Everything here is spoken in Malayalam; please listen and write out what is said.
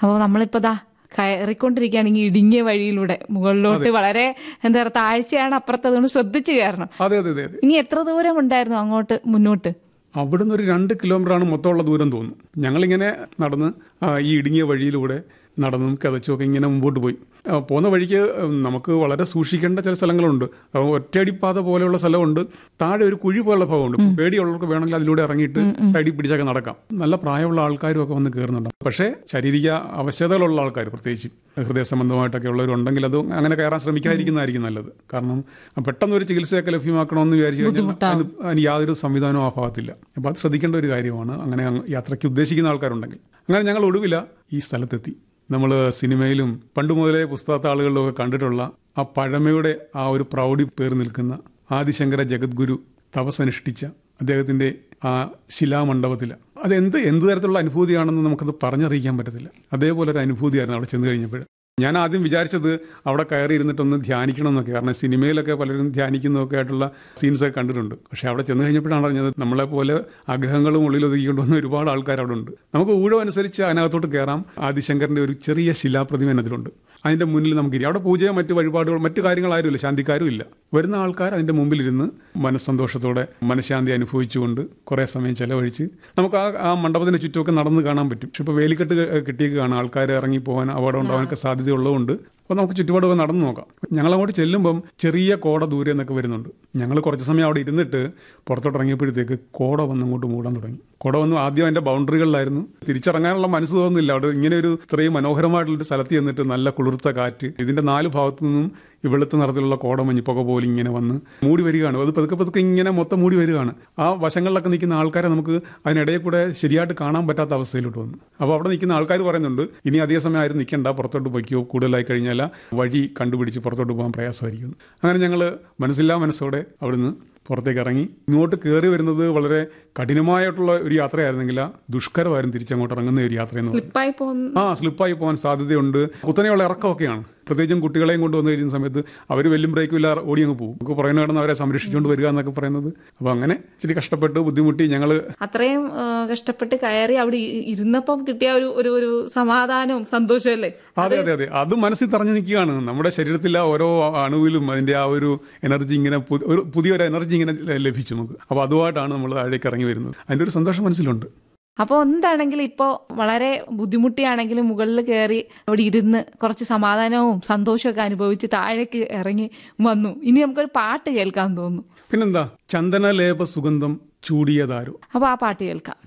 അപ്പോൾ നമ്മളിപ്പോ ദാ കയറിക്കൊണ്ടിരിക്കുകയാണെങ്കിൽ ഇടുങ്ങിയ വഴിയിലൂടെ മുകളിലോട്ട് വളരെ എന്താ പറയുക താഴ്ചയാണ് അപ്പുറത്ത് അതുകൊണ്ട് ശ്രദ്ധിച്ചു കയറണം അതെ അതെ അതെ അതെ ഇനി എത്ര ദൂരം ഉണ്ടായിരുന്നു അങ്ങോട്ട് മുന്നോട്ട് അവിടുന്ന് ഒരു രണ്ട് കിലോമീറ്ററാണ് മൊത്തമുള്ള ദൂരം തോന്നുന്നു ഞങ്ങളിങ്ങനെ നടന്ന് ആ, ഈ ഇടുങ്ങിയ വഴിയിലൂടെ നടന്നും കതച്ചുമൊക്കെ ഇങ്ങനെ മുമ്പോട്ട് പോയി ആ, പോകുന്ന വഴിക്ക് നമുക്ക് വളരെ സൂക്ഷിക്കേണ്ട ചില സ്ഥലങ്ങളുണ്ട് ആ, ഒറ്റയടിപ്പാത പോലെയുള്ള സ്ഥലമുണ്ട് താഴെ ഒരു കുഴി പോലുള്ള ഭാഗമുണ്ട് പേടിയുള്ളവർക്ക് വേണമെങ്കിൽ അതിലൂടെ ഇറങ്ങിയിട്ട് സൈഡിൽ പിടിച്ചൊക്കെ നടക്കാം നല്ല പ്രായമുള്ള ആൾക്കാരും ഒക്കെ വന്ന് കയറുന്നുണ്ട് പക്ഷേ ശാരീരിക അവശതകളുള്ള ആൾക്കാർ പ്രത്യേകിച്ച് ഹൃദയ സംബന്ധമായിട്ടൊക്കെ ഉള്ളവരുണ്ടെങ്കിൽ അത് അങ്ങനെ കയറാൻ ശ്രമിക്കാതിരിക്കുന്നതായിരിക്കും നല്ലത് കാരണം പെട്ടെന്ന് ഒരു ചികിത്സയൊക്കെ ലഭ്യമാക്കണമെന്ന് വിചാരിച്ചു കഴിഞ്ഞാൽ അതിന് അതിന് യാതൊരു സംവിധാനവും ആ ഭാഗത്തില്ല അപ്പോൾ അത് ശ്രദ്ധിക്കേണ്ട ഒരു കാര്യമാണ് അങ്ങനെ അങ്ങ് യാത്രയ്ക്ക് ഉദ്ദേശിക്കുന്ന ആൾക്കാരുണ്ടെങ്കിൽ അങ്ങനെ ഞങ്ങൾ ഒടുവില ഈ സ്ഥലത്തെത്തി നമ്മൾ സിനിമയിലും പണ്ട് മുതലേ പുസ്തകത്താളുകളിലൊക്കെ കണ്ടിട്ടുള്ള ആ പഴമയുടെ ആ ഒരു പ്രൗഢി പേർ നിൽക്കുന്ന ആദിശങ്കര ജഗദ്ഗുരു തപസനുഷ്ഠിച്ച അദ്ദേഹത്തിന്റെ ആ ശിലാമണ്ഡപത്തിൽ അത് എന്ത് എന്ത് തരത്തിലുള്ള അനുഭൂതിയാണെന്ന് നമുക്കത് പറഞ്ഞറിയിക്കാൻ പറ്റത്തില്ല അതേപോലെ ഒരു അനുഭൂതിയായിരുന്നു അവിടെ ചെന്ന് കഴിഞ്ഞപ്പോൾ ഞാൻ ആദ്യം വിചാരിച്ചത് അവിടെ കയറി ഇരുന്നിട്ടൊന്ന് ധ്യാനിക്കണം എന്നൊക്കെ കാരണം സിനിമയിലൊക്കെ പലരും ധ്യാനിക്കുന്നതൊക്കെ ആയിട്ടുള്ള സീൻസ് ഒക്കെ കണ്ടിട്ടുണ്ട് പക്ഷേ അവിടെ ചെന്ന് കഴിഞ്ഞപ്പോഴാണ് അറിഞ്ഞത് നമ്മളെ പോലെ ആഗ്രഹങ്ങളും ഉള്ളിൽ ഒതുക്കിക്കൊണ്ട് വന്ന ഒരുപാട് ആൾക്കാർ അവിടെ ഉണ്ട് നമുക്ക് ഊഴം അനുസരിച്ച് അതിനകത്തോട്ട് കയറാം ആദിശങ്കറിന്റെ ഒരു ചെറിയ ശിലാപ്രതിമ അതിലുണ്ട് അതിന്റെ മുന്നിൽ നമുക്കിരി അവിടെ പൂജയോ മറ്റു വഴിപാടുകൾ മറ്റു കാര്യങ്ങളാരുമില്ല ശാന്തിക്കാരും ഇല്ല വരുന്ന ആൾക്കാർ അതിന്റെ മുമ്പിലിരുന്ന് മനസ്സന്തോഷത്തോടെ മനഃശാന്തി അനുഭവിച്ചുകൊണ്ട് കുറേ സമയം ചെലവഴിച്ച് നമുക്ക് ആ ആ മണ്ഡപത്തിന് ചുറ്റുമൊക്കെ നടന്ന് കാണാൻ പറ്റും പക്ഷെ ഇപ്പോൾ വേലിക്കെട്ട് കിട്ടിയേക്കാണ് ആൾക്കാർ ഇറങ്ങി പോകാൻ അപകടം ഉണ്ടാവാനൊക്കെ സാധ്യതയുള്ളതുകൊണ്ട് അപ്പോൾ നമുക്ക് ചുറ്റുപാടൊക്കെ നടന്നു നോക്കാം ഞങ്ങൾ അങ്ങോട്ട് ചെല്ലുമ്പം ചെറിയ കോട ദൂരെ നിന്നൊക്കെ വരുന്നുണ്ട് ഞങ്ങൾ കുറച്ച് സമയം അവിടെ ഇരുന്നിട്ട് പുറത്തോട്ട് ഇറങ്ങിയപ്പോഴത്തേക്ക് കോട വന്ന് അങ്ങോട്ട് മൂടാൻ തുടങ്ങി കോട വന്ന് ആദ്യം അതിന്റെ ബൗണ്ടറികളിലായിരുന്നു തിരിച്ചിറങ്ങാനുള്ള മനസ്സ് തോന്നുന്നില്ല അവിടെ ഇങ്ങനെ ഒരു ഇത്രയും മനോഹരമായിട്ടുള്ളൊരു സ്ഥലത്ത് ചെന്നിട്ട് നല്ല കുളിർത്ത കാറ്റ് ഇതിന്റെ നാല് ഭാഗത്തു നിന്നും ഈ വെളുത്ത നിറത്തിലുള്ള കോടമഞ്ഞ് പുക പോലെ ഇങ്ങനെ വന്ന് മൂടി വരികയാണ് അത് പതുക്കെ പതുക്കെ ഇങ്ങനെ മൊത്തം മൂടി വരികയാണ് ആ വശങ്ങളിലൊക്കെ നിൽക്കുന്ന ആൾക്കാരെ നമുക്ക് അതിനിടയിൽ കൂടെ ശരിയായിട്ട് കാണാൻ പറ്റാത്ത അവസ്ഥയിലോട്ട് വന്നു അപ്പോൾ അവിടെ നിൽക്കുന്ന ആൾക്കാർ പറയുന്നുണ്ട് ഇനി അധിക സമയം ആരും നിൽക്കണ്ട പുറത്തോട്ട് പൊയ്ക്കോ കൂടുതലായി കഴിഞ്ഞാൽ വഴി കണ്ടുപിടിച്ച് പുറത്തോട്ട് പോകാൻ പ്രയാസമായിരിക്കും അങ്ങനെ ഞങ്ങൾ മനസ്സില്ലാ മനസ്സോടെ അവിടുന്ന് പുറത്തേക്ക് ഇറങ്ങി ഇങ്ങോട്ട് കയറി വരുന്നത് വളരെ കഠിനമായിട്ടുള്ള ഒരു യാത്രയായിരുന്നെങ്കിൽ ദുഷ്കരമായിരുന്നു തിരിച്ചങ്ങോട്ട് ഇറങ്ങുന്ന ഒരു യാത്ര എന്ന് പറയുന്നത് സ്ലിപ്പായി പോകുന്ന ആ സ്ലിപ്പായി പോകാൻ സാധ്യതയുണ്ട് കുത്തനെയുള്ള ഇറക്കമൊക്കെയാണ് പ്രത്യേകിച്ചും കുട്ടികളെയും കൊണ്ടുവന്നു കഴിയുന്ന സമയത്ത് അവർ വെല്ലും ബ്രേക്കും ഇല്ല ഓടി അങ്ങ് പോകും നമുക്ക് പുറകെ കിടന്ന് അവരെ സംരക്ഷിച്ചുകൊണ്ട് വരിക എന്നൊക്കെ പറയുന്നത് അപ്പോൾ അങ്ങനെ ഇച്ചിരി കഷ്ടപ്പെട്ട് ബുദ്ധിമുട്ടി ഞങ്ങൾ അത്രയും ആ, കഷ്ടപ്പെട്ട് കയറി അവിടെ ഇ- ഇരുന്നപ്പം കിട്ടിയ ഒരു ഒരു ഒരു സമാധാനവും സന്തോഷവും അല്ലേ അതെ അതെ അതെ അത് മനസ്സിൽ തറഞ്ഞു നിൽക്കുകയാണ് നമ്മുടെ ശരീരത്തിലെ ഓരോ അണുവിലും അതിന്റെ ആ ഒരു എനർജി ഇങ്ങനെ പു- ഒരു പുതിയൊരു എനർജി ഇങ്ങനെ ലഭിച്ചു നമുക്ക് അപ്പോൾ അതുമായിട്ടാണ് നമ്മൾ താഴേക്ക് ഇറങ്ങി വരുന്നത് അതിന്റെ ഒരു സന്തോഷം മനസ്സിലുണ്ട് അപ്പോൾ എന്താണെങ്കിലും ഇപ്പോൾ വളരെ ബുദ്ധിമുട്ടിയാണെങ്കിലും മുകളിൽ കയറി അവിടെ ഇരുന്ന് കുറച്ച് സമാധാനവും സന്തോഷമൊക്കെ അനുഭവിച്ച് താഴേക്ക് ഇറങ്ങി വന്നു ഇനി നമുക്കൊരു പാട്ട് കേൾക്കാൻ തോന്നുന്നു പിന്നെന്താ ചന്ദനലേപ സുഗന്ധം ചൂടിയതാരോ അപ്പോൾ ആ പാട്ട് കേൾക്കാം